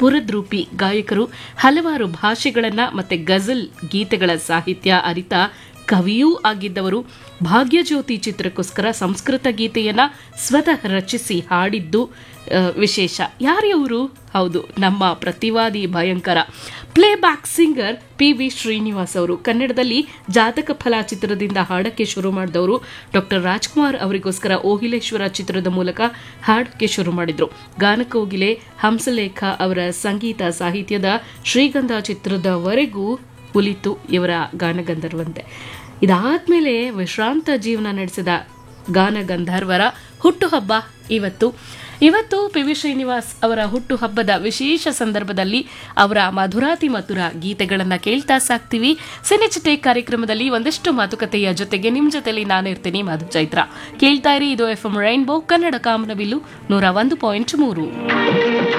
ಸ್ಫುರದ್ರೂಪಿ ಗಾಯಕರು ಹಲವಾರು ಭಾಷೆಗಳನ್ನ ಮತ್ತೆ ಗಜಲ್ ಗೀತೆಗಳ ಸಾಹಿತ್ಯ ಅರಿತ ಕವಿಯೂ ಆಗಿದ್ದವರು ಭಾಗ್ಯಜ್ಯೋತಿ ಚಿತ್ರಕ್ಕೋಸ್ಕರ ಸಂಸ್ಕೃತ ಗೀತೆಯನ್ನ ಸ್ವತಃ ರಚಿಸಿ ಹಾಡಿದ್ದು ಆ, ವಿಶೇಷ ಯಾರ್ಯವರು ಹೌದು ನಮ್ಮ ಪ್ರತಿವಾದಿ ಭಯಂಕರ playback singer P V Srinivas ಅವರು ಕನ್ನಡದಲ್ಲಿ ಜಾತಕ ಫಲ ಚಿತ್ರದಿಂದ ಹಾಡಕ್ಕೆ ಶುರು ಮಾಡಿದವರು ಡಾಕ್ಟರ್ ರಾಜ್ಕುಮಾರ್ ಅವರಿಗೋಸ್ಕರ ಓಹಿಲೇಶ್ವರ ಚಿತ್ರದ ಮೂಲಕ ಹಾಡಕ್ಕೆ ಶುರು ಮಾಡಿದ್ರು ಗಾನಕೋಗಿಲೆ ಹಂಸಲೇಖ ಅವರ ಸಂಗೀತ ಸಾಹಿತ್ಯದ ಶ್ರೀಗಂಧ ಚಿತ್ರದವರೆಗೂ ಉಲಿತು ಇವರ ಗಾನಗಂಧರ್ವಂತೆ ಇದಾದ್ಮೇಲೆ ವಿಶ್ರಾಂತ ಜೀವನ ನಡೆಸಿದ ಗಾನ ಗಂಧರ್ವರ ಹುಟ್ಟುಹಬ್ಬ ಇವತ್ತು ಇವತ್ತು ಪಿ ವಿ ಶ್ರೀನಿವಾಸ್ ಅವರ ಹುಟ್ಟುಹಬ್ಬದ ವಿಶೇಷ ಸಂದರ್ಭದಲ್ಲಿ ಅವರ ಮಧುರಾತಿ ಮಧುರ ಗೀತೆಗಳನ್ನ ಕೇಳ್ತಾ ಸಾಕ್ತೀವಿ ಸಿನಿಚಿಟೆ ಕಾರ್ಯಕ್ರಮದಲ್ಲಿ ಒಂದಷ್ಟು ಮಾತುಕತೆಯ ಜೊತೆಗೆ ನಿಮ್ ಜೊತೆಲಿ ನಾನು ಇರ್ತೀನಿ ಮಧು ಚೈತ್ರ ಕೇಳ್ತಾ ಇರಿ ಇದು ಎಫ್ ಎಂ ರೈನ್ಬೋ ಕನ್ನಡ ಕಾಮನಬಿಲ್ಲು ನೂರ ಒಂದು ಪಾಯಿಂಟ್ ಮೂರು